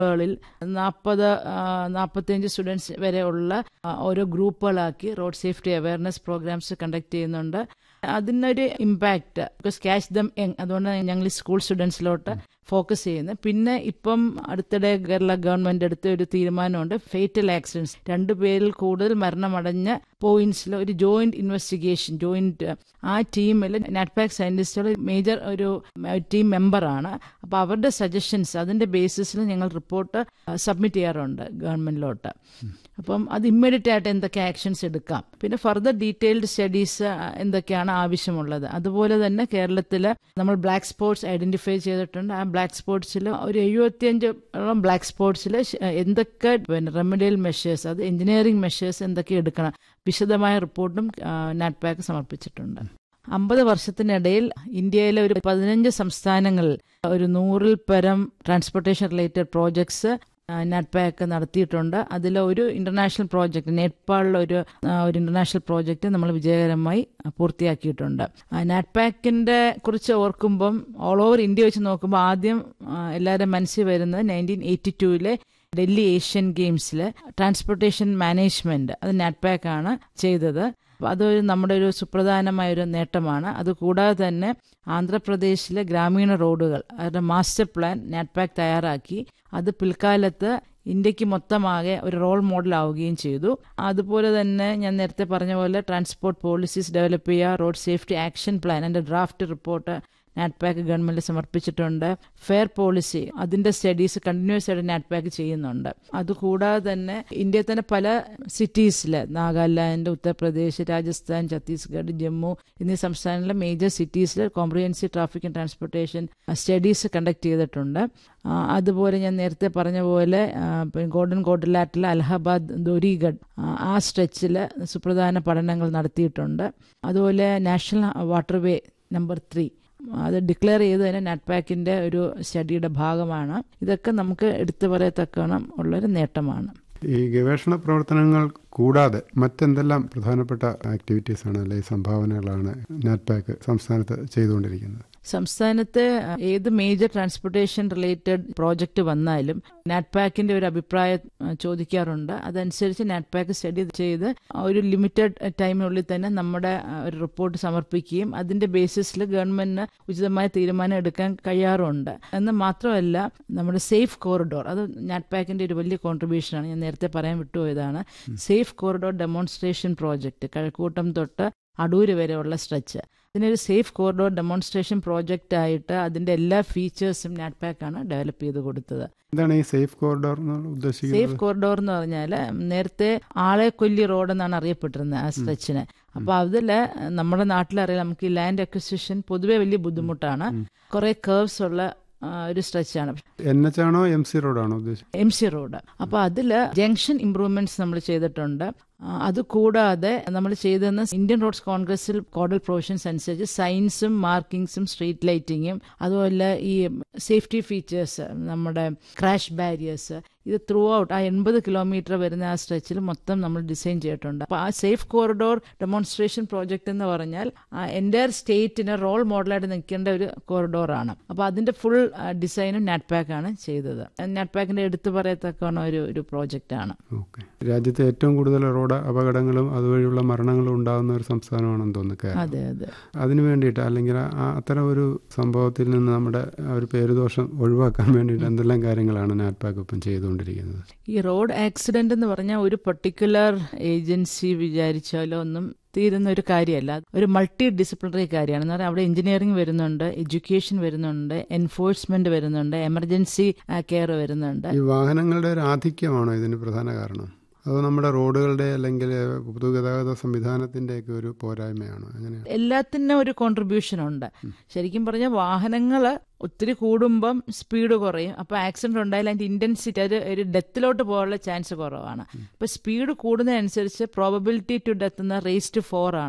ളിൽ നാൽപ്പത് നാൽപ്പത്തിയഞ്ച് സ്റ്റുഡൻസ് വരെ ഉള്ള ആ, ഓരോ ഗ്രൂപ്പുകളാക്കി road safety awareness programmes conduct ചെയ്യുന്നുണ്ട് അതിനൊരു impact because catch them young അതുകൊണ്ട് ഞങ്ങൾ ഈ സ്കൂൾ സ്റ്റുഡൻസിലോട്ട് ഫോക്കസ് ചെയ്യുന്നത് പിന്നെ ഇപ്പം അടുത്തിടെ കേരള ഗവൺമെന്റ് എടുത്ത ഒരു തീരുമാനമുണ്ട് ഫേറ്റൽ ആക്സിഡൻസ് രണ്ടു പേരിൽ കൂടുതൽ മരണമടഞ്ഞ പോയിന്റ്സിൽ ഒരു ജോയിന്റ് ഇൻവെസ്റ്റിഗേഷൻ ജോയിന്റ് ആ ടീമിൽ നെറ്റ്പാക്ക് സയന്റിസ്റ്റുകൾ മേജർ ഒരു ടീം മെമ്പറാണ് അപ്പോൾ അവരുടെ സജഷൻസ് അതിന്റെ ബേസിസിൽ ഞങ്ങൾ റിപ്പോർട്ട് സബ്മിറ്റ് ചെയ്യാറുണ്ട് ഗവൺമെന്റിലോട്ട് അപ്പം അത് ഇമ്മീഡിയറ്റ് ആയിട്ട് എന്തൊക്കെ ആക്ഷൻസ് എടുക്കാം പിന്നെ ഫർദർ ഡീറ്റെയിൽഡ് സ്റ്റഡീസ് എന്തൊക്കെയാണ് ആവശ്യമുള്ളത് അതുപോലെ തന്നെ കേരളത്തിൽ നമ്മൾ ബ്ലാക്ക് സ്പോട്സ് ഐഡന്റിഫൈ ചെയ്തിട്ടുണ്ട് ആ ബ്ലാക്ക് സ്പോട്സിൽ ഒരു എഴുപത്തിയഞ്ചോളം ബ്ലാക്ക് സ്പോട്സിൽ എന്തൊക്കെ പിന്നെ റെമഡിയൽ മെഷേഴ്സ് അത് എഞ്ചിനീയറിംഗ് മെഷേഴ്സ് എന്തൊക്കെ എടുക്കണം വിശദമായ റിപ്പോർട്ടും നാറ്റ്പാക്ക് സമർപ്പിച്ചിട്ടുണ്ട് അമ്പത് വർഷത്തിനിടയിൽ ഇന്ത്യയിലെ ഒരു പതിനഞ്ച് സംസ്ഥാനങ്ങളിൽ ഒരു നൂറിൽ പരം ട്രാൻസ്പോർട്ടേഷൻ റിലേറ്റഡ് പ്രോജക്ട്സ് നാറ്റ്പാക്ക് നടത്തിയിട്ടുണ്ട് അതിൽ ഒരു ഇന്റർനാഷണൽ പ്രോജക്റ്റ് നേപ്പാളിലെ ഒരു ആ, ഒരു ഇന്റർനാഷണൽ പ്രോജക്റ്റ് നമ്മൾ വിജയകരമായി പൂർത്തിയാക്കിയിട്ടുണ്ട് നാറ്റ്പാക്കിന്റെ കുറിച്ച് ഓർക്കുമ്പം ഓൾ ഓവർ ഇന്ത്യ വെച്ച് നോക്കുമ്പോൾ ആദ്യം ആ, എല്ലാവരുടെ മനസ്സിൽ വരുന്നത് നയൻറ്റീൻ എയ്റ്റി ടൂവിലെ ഡൽഹി ഏഷ്യൻ ഗെയിംസിൽ ട്രാൻസ്പോർട്ടേഷൻ മാനേജ്മെന്റ് അത് നാറ്റ്പാക്ക് ആണ് ചെയ്തത് അപ്പൊ അതൊരു നമ്മുടെ ഒരു സുപ്രധാനമായ ഒരു നേട്ടമാണ് അതുകൂടാതെ തന്നെ ആന്ധ്രാപ്രദേശിലെ ഗ്രാമീണ റോഡുകൾ അവരുടെ മാസ്റ്റർ പ്ലാൻ നാറ്റ്പാക്ക് തയ്യാറാക്കി അത് പിൽക്കാലത്ത് ഇന്ത്യക്ക് മൊത്തമാകെ ഒരു റോൾ മോഡൽ ആവുകയും ചെയ്തു അതുപോലെ തന്നെ ഞാൻ നേരത്തെ പറഞ്ഞ പോലെ ട്രാൻസ്പോർട്ട് പോളിസീസ് ഡെവലപ്പ് ചെയ്യുക റോഡ് സേഫ്റ്റി ആക്ഷൻ പ്ലാൻ എൻ്റെ ഡ്രാഫ്റ്റ് റിപ്പോർട്ട് നാറ്റ്പാക്ക് ഗവൺമെന്റ് സമർപ്പിച്ചിട്ടുണ്ട് ഫെയർ പോളിസി അതിന്റെ സ്റ്റഡീസ് കണ്ടിന്യൂസ് ആയിട്ട് നാറ്റ്പാക്ക് ചെയ്യുന്നുണ്ട് അതുകൂടാതെ തന്നെ ഇന്ത്യയിൽ തന്നെ പല സിറ്റീസിൽ നാഗാലാൻഡ് ഉത്തർപ്രദേശ് രാജസ്ഥാൻ ഛത്തീസ്ഗഡ് ജമ്മു എന്നീ സംസ്ഥാനങ്ങളിലെ മേജർ സിറ്റീസിൽ comprehensive traffic and transportation studies conduct ചെയ്തിട്ടുണ്ട് ആ, അതുപോലെ ഞാൻ നേരത്തെ പറഞ്ഞ പോലെ ആ, പിന്നെ ഗോൾഡൻ കോട്ടിലാറ്റിലെ അലഹബാദ് ദോരിഗഡ് ആ, ആ സ്ട്രെച്ചിൽ സുപ്രധാന പഠനങ്ങൾ നടത്തിയിട്ടുണ്ട് അതുപോലെ നാഷണൽ വാട്ടർവേ നമ്പർ ത്രീ അത് ഡിക്ലെയർ ചെയ്ത് തന്നെ നാറ്റ്പാക്കിന്റെ ഒരു സ്റ്റഡിയുടെ ഭാഗമാണ് ഇതൊക്കെ നമുക്ക് എടുത്തു പറയത്തക്കണം ഉള്ളൊരു നേട്ടമാണ് ഈ ഗവേഷണ പ്രവർത്തനങ്ങൾ കൂടാതെ മറ്റെന്തെല്ലാം പ്രധാനപ്പെട്ട ആക്ടിവിറ്റീസ് ആണ് അല്ലെങ്കിൽ സംഭാവനകളാണ് നാറ്റ്പാക്ക് സംസ്ഥാനത്ത് ചെയ്തുകൊണ്ടിരിക്കുന്നത് സംസ്ഥാനത്ത് ഏത് മേജർ ട്രാൻസ്പോർട്ടേഷൻ റിലേറ്റഡ് പ്രോജക്റ്റ് വന്നാലും നാറ്റ്പാക്കിന്റെ ഒരു അഭിപ്രായം ആ, ചോദിക്കാറുണ്ട് അതനുസരിച്ച് നാറ്റ്പാക്ക് സ്റ്റഡി ചെയ്ത് ഒരു ലിമിറ്റഡ് ടൈമിനുള്ളിൽ തന്നെ നമ്മുടെ ആ, ഒരു റിപ്പോർട്ട് സമർപ്പിക്കുകയും അതിന്റെ ബേസിസിൽ ഗവൺമെന്റിന് ഉചിതമായ തീരുമാനം എടുക്കാൻ കഴിയാറുണ്ട് എന്ന് മാത്രമല്ല നമ്മുടെ സേഫ് കോറിഡോർ അത് നാറ്റ്പാക്കിന്റെ ഒരു വലിയ കോൺട്രിബ്യൂഷനാണ് ഞാൻ നേരത്തെ പറയാൻ വിട്ടുപോയതാണ് safe corridor demonstration project Kazhakkoottam തൊട്ട് അടൂര് വരെയുള്ള സ്ട്രെച്ച് ഇതിനൊരു സേഫ് കോറിഡോർ ഡെമോൺസ്ട്രേഷൻ പ്രോജക്റ്റ് ആയിട്ട് അതിന്റെ എല്ലാ ഫീച്ചേഴ്സും നാറ്റ്പാക്ക് ആണ് ഡെവലപ്പ് ചെയ്ത് കൊടുത്തത് എന്താണ് ഈ സേഫ് കോറിഡോർ എന്നുള്ള സേഫ് ഉദ്ദേശിക്കുന്നത് കോറിഡോർ എന്ന് പറഞ്ഞാൽ നേരത്തെ ആളെക്കൊല്ലി റോഡ് എന്നാണ് അറിയപ്പെട്ടിരുന്നത് ആ സ്ട്രെച്ചിന് അപ്പൊ അതില് നമ്മുടെ നാട്ടിലറിയാം നമുക്ക് ഈ ലാൻഡ് അക്വിസിഷൻ പൊതുവെ വലിയ ബുദ്ധിമുട്ടാണ് കുറെ കേർവ്സ് ഉള്ള ആ, ഒരു സ്ട്രെച്ചാണ് എൻ എച്ച് ആണോ എം സി റോഡാണോ ഉദ്ദേശിച്ചത് എം സി റോഡ് അപ്പൊ അതില് ജംഗ്ഷൻ ഇംപ്രൂവ്മെന്റ്സ് നമ്മൾ ചെയ്തിട്ടുണ്ട് ആ, അത് കൂടാതെ നമ്മൾ ചെയ്തെന്ന് ഇന്ത്യൻ റോഡ്സ് കോൺഗ്രസിൽ കോഡൽ പ്രൊവിഷൻസ് അനുസരിച്ച് സൈൻസും മാർക്കിങ്സും സ്ട്രീറ്റ് ലൈറ്റിങ്ങും അതുപോലെ ഈ സേഫ്റ്റി ഫീച്ചേഴ്സ് നമ്മുടെ ക്രാഷ് ബാരിയേഴ്സ് ഇത് ത്രൂ ഔട്ട് ആ എൺപത് കിലോമീറ്റർ വരുന്ന ആ സ്ട്രെച്ചിൽ മൊത്തം നമ്മൾ ഡിസൈൻ ചെയ്തിട്ടുണ്ട് അപ്പോൾ ആ സേഫ് കോറിഡോർ ഡെമോൺസ്ട്രേഷൻ പ്രോജക്റ്റ് എന്ന് പറഞ്ഞാൽ എൻ്റെ സ്റ്റേറ്റിന് റോൾ മോഡലായിട്ട് നിൽക്കേണ്ട ഒരു കോറിഡോറാണ് അപ്പോൾ അതിന്റെ ഫുൾ ഡിസൈനും നാറ്റ്പാക്ക് ആണ് ചെയ്തത് നാറ്റ്പാക്കിന്റെ എടുത്തു പറയത്തക്കവണ്ണം ഒരു ഒരു പ്രോജക്റ്റാണ് ഓക്കെ രാജ്യത്തെ ഏറ്റവും കൂടുതൽ റോഡ് അപകടങ്ങളും അതുവഴിയുള്ള മരണങ്ങളും ഉണ്ടാകുന്ന ഒരു സംസ്ഥാനമാണെന്ന് തോന്നുന്നു കേരളം അതെ അതെ അതിനു വേണ്ടിയിട്ട് അല്ലെങ്കിൽ ആ- അത്തരം ഒരു സംഭവത്തിൽ നിന്ന് നമ്മുടെ ആ ഒരു പേരുദോഷം ഒഴിവാക്കാൻ വേണ്ടിയിട്ട് എന്തെല്ലാം കാര്യങ്ങളാണ് നാറ്റ്പാക്ക് ഇപ്പം ചെയ്തുകൊണ്ടിരിക്കുന്നത് ഈ റോഡ് ആക്സിഡന്റ് എന്ന് പറഞ്ഞാൽ ഒരു പർട്ടിക്കുലർ ഏജൻസി വിചാരിച്ചാലോ ഒന്നും തീരുന്ന ഒരു കാര്യമല്ല ഒരു മൾട്ടി ഡിസിപ്ലിനറി കാര്യമാണ് എന്ന് പറഞ്ഞാൽ അവിടെ എഞ്ചിനീയറിംഗ് വരുന്നുണ്ട് എഡ്യൂക്കേഷൻ വരുന്നുണ്ട് എൻഫോഴ്സ്മെന്റ് വരുന്നുണ്ട് എമർജൻസി കെയർ വരുന്നുണ്ട് ഈ വാഹനങ്ങളുടെ ഒരു ആധിക്യമാണോ ഇതിന് പ്രധാന കാരണം അതോ നമ്മുടെ റോഡുകളുടെ അല്ലെങ്കിൽ പൊതുഗതാഗത സംവിധാനത്തിൻ്റെയൊക്കെ ഒരു പോരായ്മയാണോ എങ്ങനെയാണ് എല്ലാത്തിനും ഒരു കോൺട്രിബ്യൂഷൻ ഉണ്ട് ശരിക്കും പറഞ്ഞാൽ വാഹനങ്ങൾ ഒത്തിരി കൂടുമ്പം സ്പീഡ് കുറയും അപ്പോൾ ആക്സിഡന്റ് ഉണ്ടായാൽ അതിന്റെ ഇന്റൻസിറ്റി അത് ഒരു ഡെത്തിലോട്ട് പോകാനുള്ള ചാൻസ് കുറവാണ് അപ്പോൾ സ്പീഡ് കൂടുന്നതനുസരിച്ച് പ്രോബബിലിറ്റി ടു ഡെത്ത് എന്ന റേസ് ടു ഫോർ ആണ്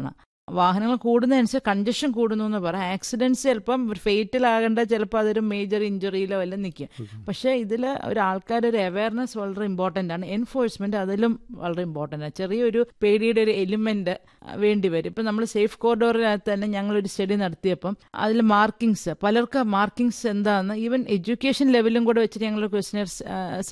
വാഹനങ്ങൾ കൂടുന്നതനുസരിച്ച് കൺജഷൻ കൂടുന്നു എന്ന് പറയാം ആക്സിഡൻസ് ചിലപ്പം ഫേറ്റൽ ആകേണ്ട ചിലപ്പോൾ അതൊരു മേജർ ഇഞ്ചുറിയിലോ എല്ലാം നിൽക്കും പക്ഷേ ഇതിൽ ഒരു ആൾക്കാരുടെ ഒരു അവയർനെസ് വളരെ ഇമ്പോർട്ടൻ്റ് ആണ് എൻഫോഴ്സ്മെന്റ് അതിലും വളരെ ഇമ്പോർട്ടൻ്റ് ആണ് ചെറിയൊരു പേടിയുടെ ഒരു എലിമെന്റ് വേണ്ടി വരും ഇപ്പം നമ്മൾ സേഫ് കോറിഡോറിനകത്ത് തന്നെ ഞങ്ങളൊരു സ്റ്റഡി നടത്തിയപ്പം അതിൽ മാർക്കിങ്സ് പലർക്ക് മാർക്കിങ്സ് എന്താണെന്ന് ഈവൻ എഡ്യൂക്കേഷൻ ലെവലും കൂടെ വെച്ചിട്ട് ഞങ്ങൾ ക്വസ്റ്റിനർ